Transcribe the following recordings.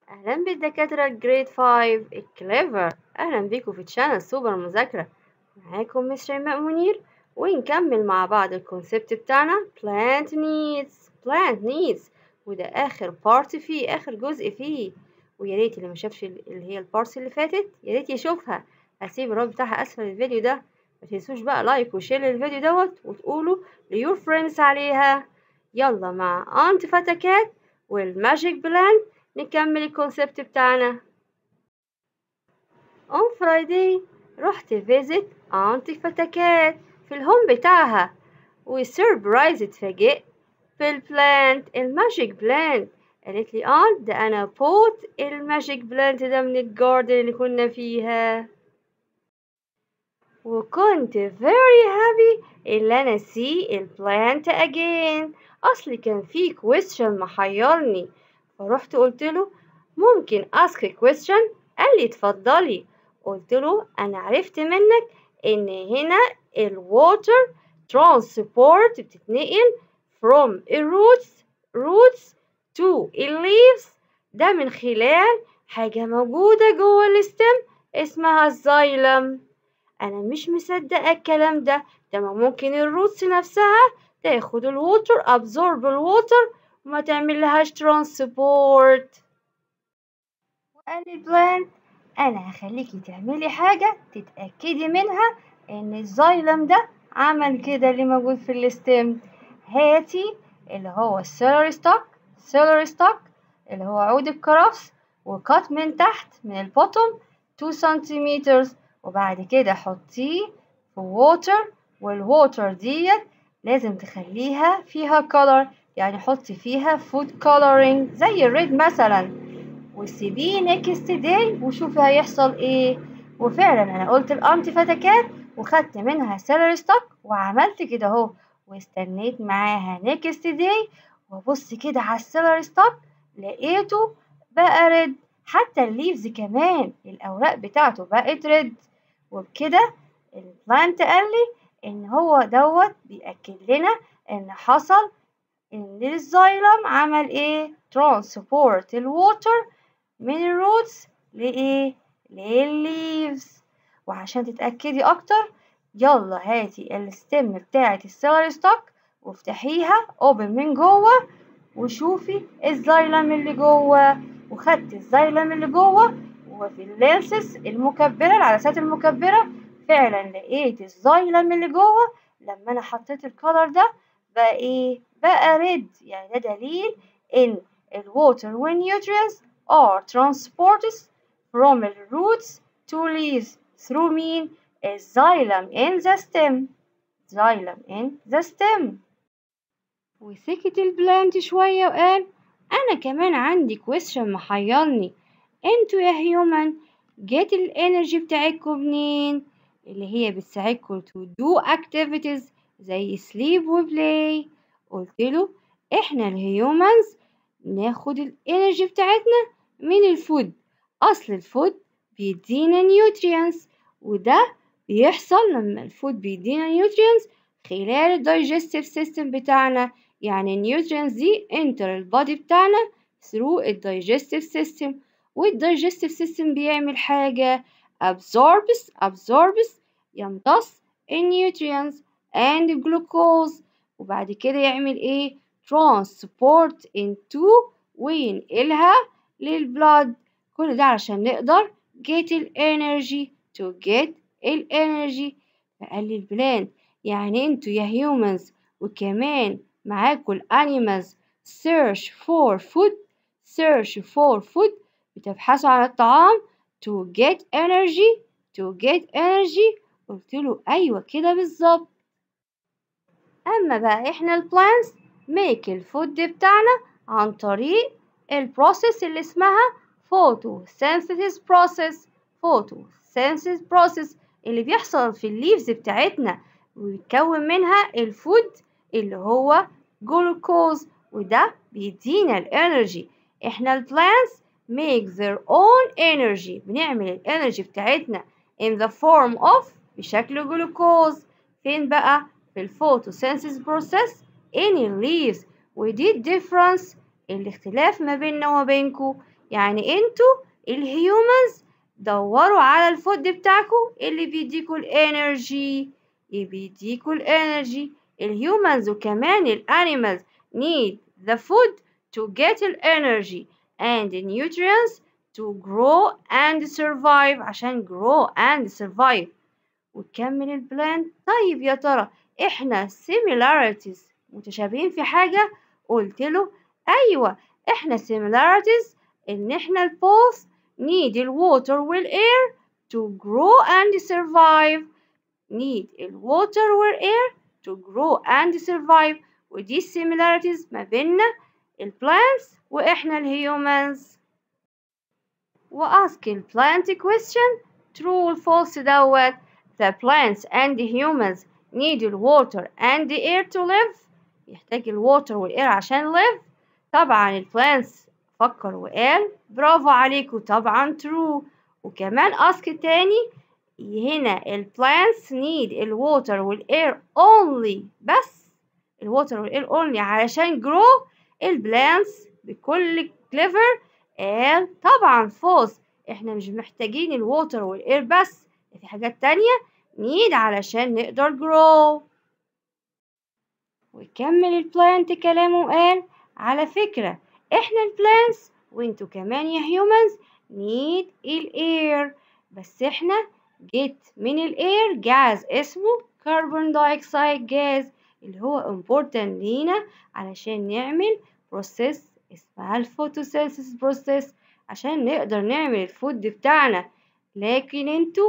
أهلا بالدكاترة جريد 5 الكليفر أهلا بيكم في تشانل سوبر مذاكرة معاكم مس شيماء منير ونكمل مع بعض الكونسيبت بتاعنا plant needs plant needs وده آخر بارت فيه آخر جزء فيه ويا ريت اللي ما شافش اللي هي البارتس اللي فاتت يا ريت يشوفها هسيب الرابط بتاعها أسفل الفيديو ده ما تنسوش بقى لايك وشير للفيديو دوت وتقولوا ليور فريندز عليها يلا مع أنت فتكات والماجيك بلان نكمل الكونسبت بتاعنا on Friday رحت فيزيت أنتي فتكات في الهوم بتاعها وسربرايز اتفاجئت بالبلانت الماجيك بلانت قالت لي اه ده انا بوت الماجيك بلانت ده من الجاردن اللي كنا فيها وكنت very happy اللي انا see البلانت again اصل كان في question محيرني فرحت قلت له ممكن ask a question قال لي اتفضلي قلت له انا عرفت منك ان هنا الووتر transport بتتنقل from roots roots to leaves ده من خلال حاجة موجودة جوه الستم اسمها الزايلم أنا مش مصدقة الكلام ده ده ما ممكن الروتس نفسها تاخد الووتر absorb الووتر وما تعمل لهاش ترانسبورت وقال لي بلانت أنا هخليكي تعملي حاجة تتأكدي منها إن الزايلم ده عمل كده اللي موجود في الستم هاتي اللي هو السيلري ستوك سيلري ستوك اللي هو عود الكرفس وقط من تحت من البوتوم 2 سنتيمتر وبعد كده حطيه في ووتر والووتر ديت لازم تخليها فيها color يعني حطي فيها food coloring زي الريد مثلا وسيبيه نيكست داي وشوفي هيحصل ايه وفعلا انا قلت الانتي فتكات وخدت منها سيلري ستوك وعملت كده اهو واستنيت معاها نيكست داي وابص كده على السيلري ستوك لقيته بقى ريد حتى الليفز كمان الاوراق بتاعته بقت ريد وبكده البلانت قال لي ان هو دوت بيأكد لنا ان حصل ان الزايلم عمل ايه ترانسبورت الووتر من الروتس لايه للليفز وعشان تتأكدي اكتر يلا هاتي الستم بتاعة السيلري ستوك وافتحيها اوبن من جوه وشوفي الزايلم اللي جوه وخدت الزايلم اللي جوه وفي اللينسز المكبرة العدسات المكبرة فعلا لقيت الزايلم اللي جوه لما انا حطيت الكولر ده بقى ايه بقى ريد يعني ده دليل ان الووتر والنيوترينز are transported from the roots to leaves through mean xylem in the stem xylem in the stem وسكت البلانت شوية وقال أنا كمان عندي question محيرني انتوا يا هيومن جيت الانرجي بتاعتكم منين اللي هي بتساعدكم to do activities زي sleep و play قلت له احنا الهيومنز ناخد الانرجي بتاعتنا من الفود اصل الفود بيدينا نيوتريانس وده بيحصل لما الفود بيدينا نيوتريانس خلال الدايجستيف سيستم بتاعنا يعني النيوتريانس دي انتر البادي بتاعنا through الدايجستيف سيستم والدايجستيف سيستم بيعمل حاجة absorbs absorbs يمتص النيوتريانس and glucose وبعد كده يعمل ايه transport into وينقلها للبلاد كل ده علشان نقدر get الانرجي to get الانرجي فقال لي البلان يعني انتوا يا humans وكمان معاكوا الانيمالز search for food search for food بتبحثوا عن الطعام to get energy to get energy قلت له أيوة كده بالظبط أما بقى إحنا البلانتس make الفود بتاعنا عن طريق البروسيس اللي اسمها photosynthesis process photosynthesis process اللي بيحصل في الليفز بتاعتنا ويتكون منها الفود اللي هو جلوكوز وده بيدينا الانرجي احنا البلانتس make their own energy بنعمل الانرجي بتاعتنا in the form of بشكل جلوكوز فين بقى في الفوتوسينثيس بروسيس in leaves ودي الديفرنس الاختلاف ما بيننا وما بينكم يعني انتوا الهيومنز دوروا على الفود بتاعكم اللي بيديكوا الانرجي اللي بيديكوا الانرجي الهيومنز وكمان الانيمالز need the food to get the energy and the nutrients to grow and survive عشان grow and survive وتكمل البلان طيب يا ترى احنا similarities متشابهين في حاجة قلت له ايوه احنا similarities ان احنا البوث need الووتر والاير to grow and survive need الووتر والاير to grow and survive ودي similarities ما بيننا البلانتس واحنا الهيومنز واسك البلانت question true or false دوت the plants and the humans need the water and the air to live يحتاج الووتر والاير عشان live طبعا البلانتس فكر وقال برافو عليكم طبعا true وكمان ask تاني هنا البلانتس need الووتر والاير only بس الووتر والاير only علشان grow البلانتس بكل كليفر قال طبعا فوز احنا مش محتاجين الووتر والاير بس في حاجات تانية نيد علشان نقدر grow ويكمل البلانت كلامه وقال على فكرة احنا البلانتس وانتوا كمان يا هيومنز نيد الاير بس احنا جيت من الاير جاز اسمه كربون دايوكسيد جاز اللي هو important لينا علشان نعمل بروسيس اسمها الفوتوسينثيس بروسيس عشان نقدر نعمل الفود بتاعنا لكن انتوا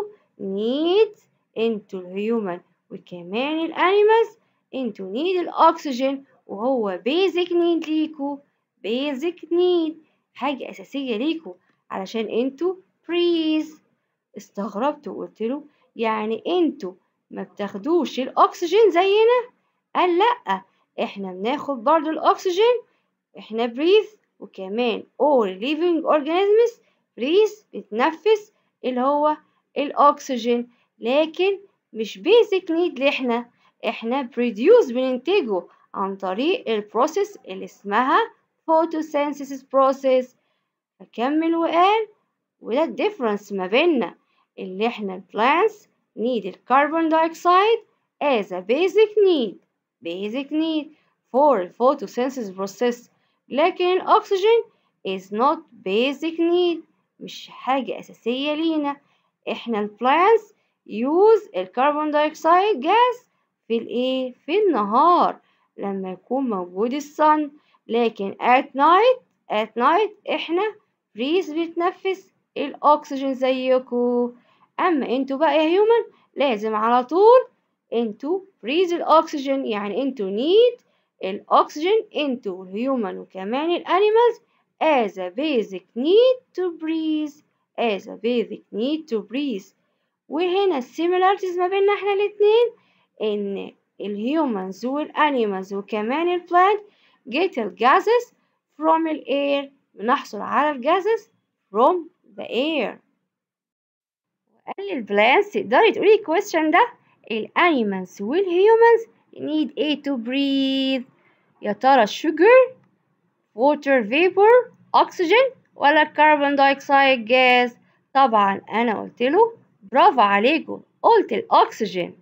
نيد انتوا الهيومن وكمان الانيمالز انتوا نيد الاكسجين وهو بيزك نيد ليكوا بيزك نيد حاجة أساسية ليكوا علشان انتوا بريز استغربت وقلت له يعني انتوا ما بتاخدوش الاكسجين زينا قال لا احنا بناخد برضو الاكسجين احنا بريث وكمان all living organisms بريث بتنفس اللي هو الاكسجين لكن مش بيزك نيد لإحنا احنا بروديوس بننتجه عن طريق البروسيس اللي اسمها photosynthesis process فكمل وقال وده الديفرنس ما بيننا اللي احنا plants need الكربون دايوكسيد as a basic need basic need for photosynthesis process لكن الأكسجين is not basic need مش حاجة أساسية لينا احنا البلانتس use الكربون دايوكسيد جاز في الايه في النهار لما يكون موجود الصن لكن at night at night احنا بريز بتنفس الاكسجين زيكو اما انتوا بقى يا هيومن لازم على طول انتوا بريز الاكسجين يعني انتوا نيد الاكسجين انتوا الهيومن وكمان الانيمالز as a basic need to breathe as a basic need to breathe وهنا السيميلاريتيز ما بيننا احنا الاتنين ان الهيومنز والانيمالز وكمان البلانت get الجازز from الاير بنحصل على الجازز from the air وقال البلانتس تقدري تقولي الكويستشن ده الانيمالز والهيومنز need ايه to breathe يا ترى sugar water vapor oxygen ولا كربون دايوكسيد جاز طبعا انا قلت له برافو عليكم قلت الاكسجين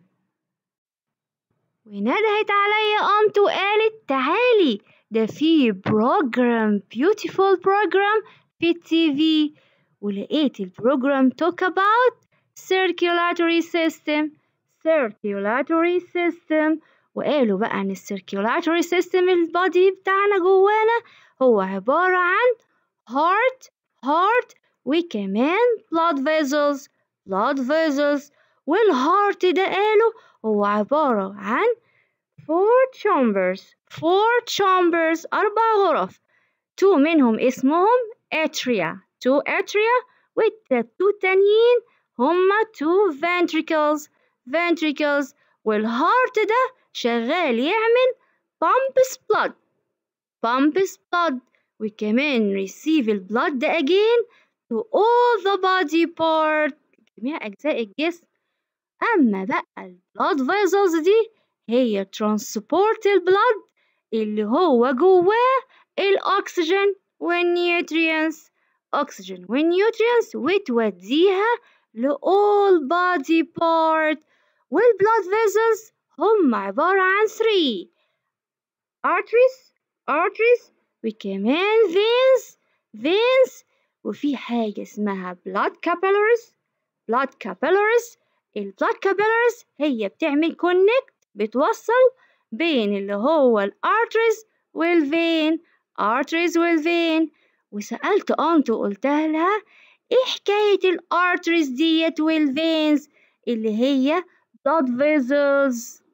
وندهت عليا قامت وقالت تعالي ده في بروجرام beautiful بروجرام في التي في ولقيت البروجرام talk about circulatory system circulatory system وقالوا بقى ان السيركيولاتوري سيستم البادي بتاعنا جوانا هو عبارة عن heart heart وكمان blood vessels blood vessels والهارت ده قالوا هو عبارة عن four chambers four chambers أربع غرف two منهم اسمهم atria two atria والتو التانيين هما two ventricles ventricles والهارت ده شغال يعمل pumps blood pumps blood وكمان receive البلد ده again to all the body part جميع أجزاء الجسم أما بقى البلاد vessels دي هي transport البلد اللي هو جواه الأكسجين والنيوترينز الأكسجين والنيوترينز وتوديها لأول body part والبلاد vessels هم عبارة عن 3 arteries arteries وكمان veins veins وفي حاجة اسمها blood capillaries blood capillaries البلاد capillaries هي بتعمل connect بتوصل بين اللي هو الارتريز والفين arteries والفين وسألت أنت وقلتها لها إيه حكاية الارتريز ديت والفينز اللي هي blood vessels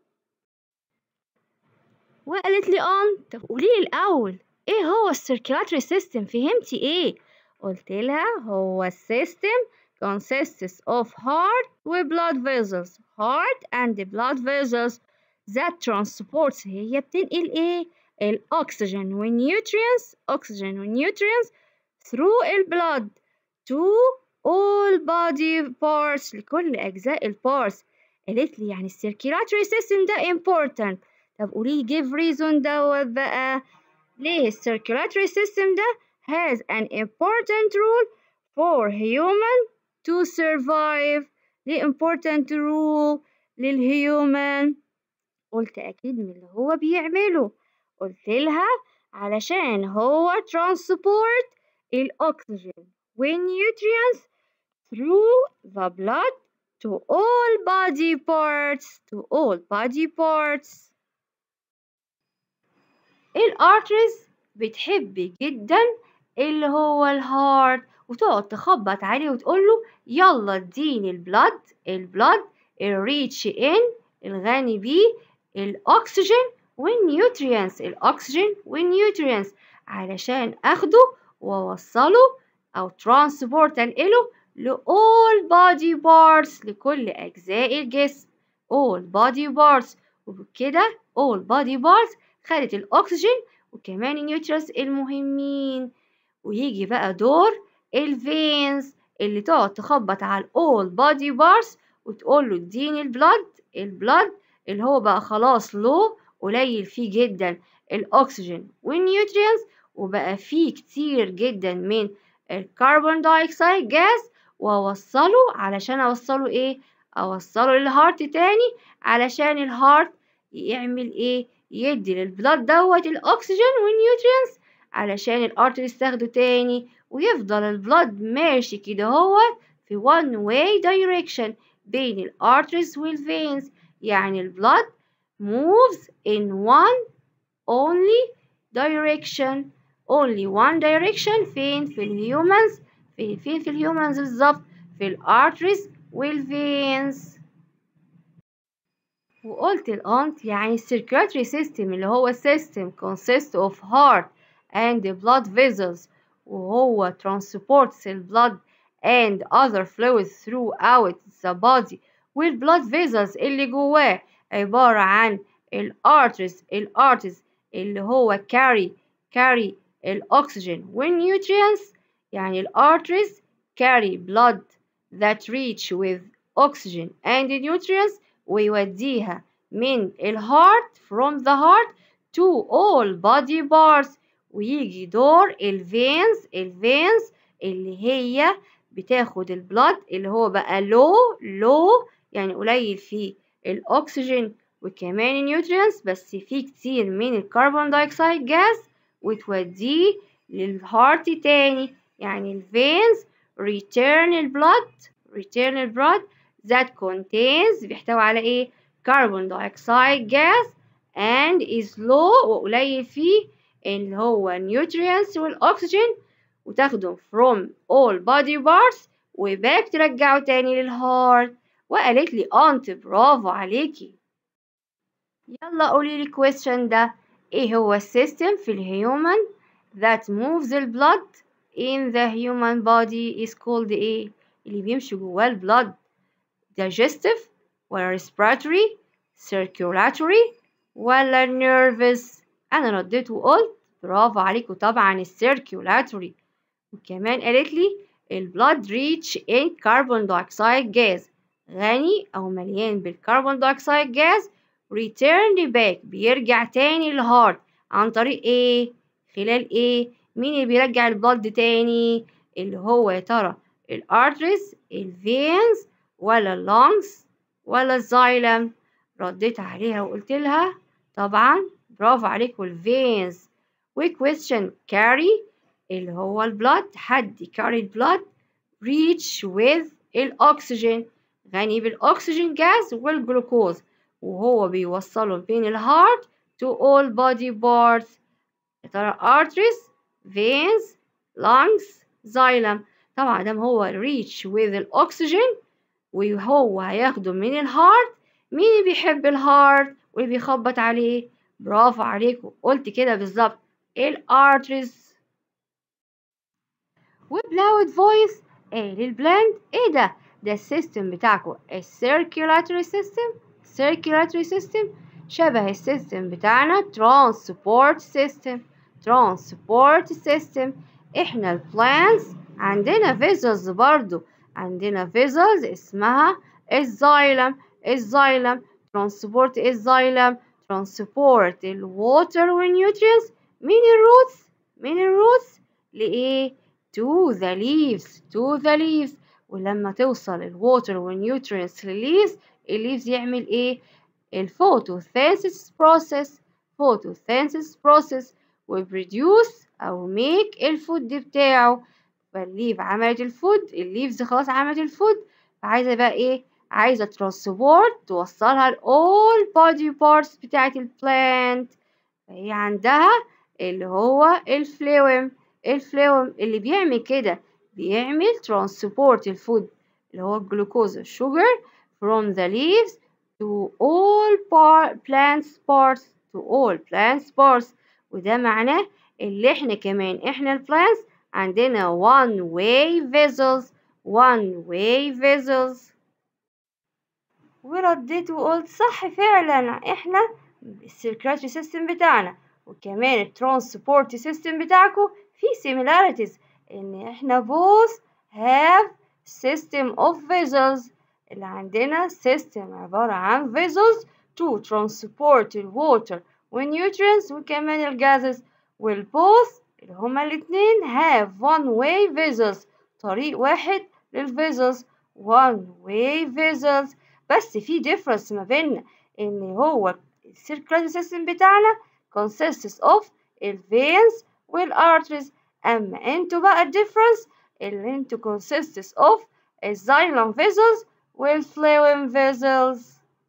وقالت لي أن طب قولي لي الأول إيه هو السيركيلاتري سيستم فهمتي إيه قلت لها هو السيستم consists of heart و blood vessels heart and blood vessels that transports هي بتنقل إيه الأكسجين والنيوترينز أكسجين والنيوترينز through البلاد to all body parts لكل أجزاء البارتس قالت لي يعني السيركيلاتري سيستم ده important طب قولي give reason دوت بقى ليه السيركيلاتري سيستم ده has an important role for human to survive ليه important role للهيومن قلت أكيد من اللي هو بيعمله قلت لها علشان هو transport الأكسجين والنيوترينز through the blood to all body parts to all body parts الارتريز بتحب جدا اللي هو الهارت وتقعد تخبط عليه وتقول له يلا اديني البلد البلد الريتش ان الغني بيه الاكسجين والنيوترينز الاكسجين والنيوترينز علشان اخده واوصله او ترانسبورت انقله لأول body parts لكل أجزاء الجسم all body parts وبكده all body parts خدت الأكسجين وكمان النيوترينز المهمين ويجي بقى دور الفينز اللي تقعد تخبط على all body parts وتقول له اديني البلد البلد اللي هو بقى خلاص لو قليل فيه جدا الأكسجين والنيوترينز وبقى فيه كتير جدا من الكربون دايوكسيد جاز واوصله علشان اوصله ايه اوصله للهارت تاني علشان الهارت يعمل ايه يدي للبلاد دوت الاكسجين والنيوترينز علشان الارتريز تاخده تاني ويفضل البلاد ماشي كده هو في one way direction بين الارتريز والفينز يعني البلاد moves in one only direction only one direction فين في الهيومنز في فين في الهيومنز بالظبط في الارتريز والفينز وقلت الأنت يعني circulatory system اللي هو system consists of heart and blood vessels وهو transports the blood and other fluids throughout the body والبلاد vessels اللي جواه عبارة عن الارتريز الارتريز اللي هو carry carry الأكسجين والنيوترينز يعني الارتريز carry blood that reach with oxygen and nutrients ويوديها من الهارت from the heart to all body parts ويجي دور الفينز الفينز اللي هي بتاخد البلد اللي هو بقى لو لو يعني قليل فيه الأكسجين وكمان النيوترينز بس فيه كتير من الكربون دايوكسيد جاز وتوديه للهارت تاني يعني الفينز return البلد return البلد that contains بيحتوي على ايه carbon dioxide gas and is low وقليل فيه اللي هو nutrients والأكسجين وتاخده from all body parts وباك ترجعه تاني للهارت وقالت لي انت برافو عليكي يلا قولي لي question ده ايه هو السيستم في الهيومن that moves the blood in the human body is called ايه اللي بيمشي جواه البلد digestive ولا respiratory circulatory ولا nervous انا رديت وقلت برافو عليكم طبعا السيركيولاتوري وكمان قالت لي البلاد ريتش ان كربون دايوكسيد جاز غني او مليان بالكربون دايوكسيد جاز return back بيرجع تاني للهارت عن طريق ايه خلال ايه مين اللي بيرجع البلد تاني اللي هو يا ترى الارتريز الفينز ولا اللونجز ولا الزايلم رديت عليها وقلت لها طبعا برافو عليكم الفينز وكويستشن كاري اللي هو البلاد حد يكاري البلاد reach with الأكسجين غني بالأكسجين جاز والجلوكوز وهو بيوصله بين الهارت to all body parts يا ترى arteries veins lungs xylem طبعا دام هو reach with الأكسجين وهو هياخده من الهارت مين اللي بيحب الهارت واللي بيخبط عليه برافو عليكم قلت كده بالظبط الارتريز وبلاود فويس ايه للبلاند ايه ده ده السيستم بتاعكم السيركيولاتوري سيستم circulatory system شبه السيستم بتاعنا transport system transport system احنا البلانتس عندنا vessels برضو عندنا vessels اسمها الزايلم الزايلم transport الزايلم transport الووتر والنيوترينز من الروتس من الروتس لإيه to the leaves to the leaves ولما توصل الووتر والنيوترينز للليفز الليفز يعمل ايه الفوتوسينثيسيس بروسيس فوتوسينثيسيس بروسيس وبروديوس او ميك الفود بتاعه فالليف عملت الفود الليفز خلاص عملت الفود فعايزه بقى ايه عايزه ترانسبورت توصلها لاول بودي بارتس بتاعت البلانت فهي عندها اللي هو الفلويم الفلويم اللي بيعمل كده بيعمل ترانسبورت الفود اللي هو الجلوكوز الشوجر from the leaves to all plants parts to all plants parts وده معناه اللي احنا كمان احنا البلانتس عندنا one way vessels one way vessels ورديت وقلت صح فعلا احنا السيركلاتري سيستم بتاعنا وكمان الترانسبورت سيستم بتاعكم في similarities ان احنا both have system of vessels اللي عندنا system عبارة عن vessels to transport الووتر والنيوترينز وكمان الجازز والبوث اللي هما الاتنين have one way vessels طريق واحد للفيزلز one way vessels بس في difference ما بيننا ان هو السيركلاتري سيستم بتاعنا consists of الفينز والارتريز اما انتوا بقى الديفرنس اللي انتوا consists of الزايلم vessels والفلويم vessels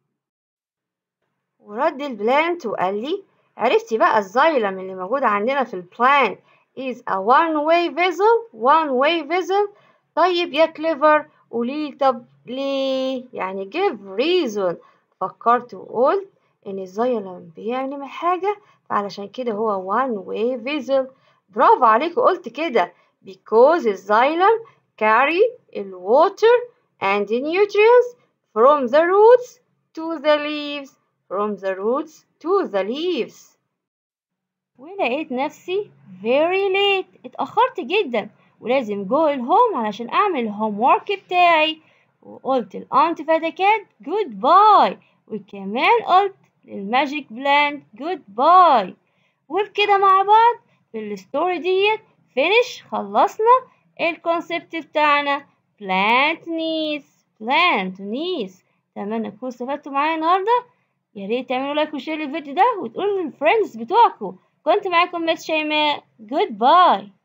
ورد البلانت وقال لي عرفتي بقى الزايلم اللي موجود عندنا في البلانت is a one way vessel one way vessel طيب يا كليفر قولي طب ليه يعني give reason فكرت وقلت ان الزايلم بيعمل حاجة فعلشان كده هو one way vessel برافو عليك قلت كده because الزايلم carry الwater and the nutrients from the roots to the leaves from the roots to the leaves ولقيت نفسي very late اتأخرت جدا ولازم جو الهوم علشان أعمل الهوم ورك بتاعي وقلت الأنت فتكات جود باي وكمان قلت للماجيك بلاند جود باي وبكده مع بعض في الستوري ديت فينش خلصنا الكونسبت بتاعنا plant needs plant needs اتمنى تكونوا استفدتوا معايا النهارده يا ريت تعملوا لايك وشير للفيديو ده وتقولوا للفريندز بتوعكم كنت معاكم مس شيماء جود باي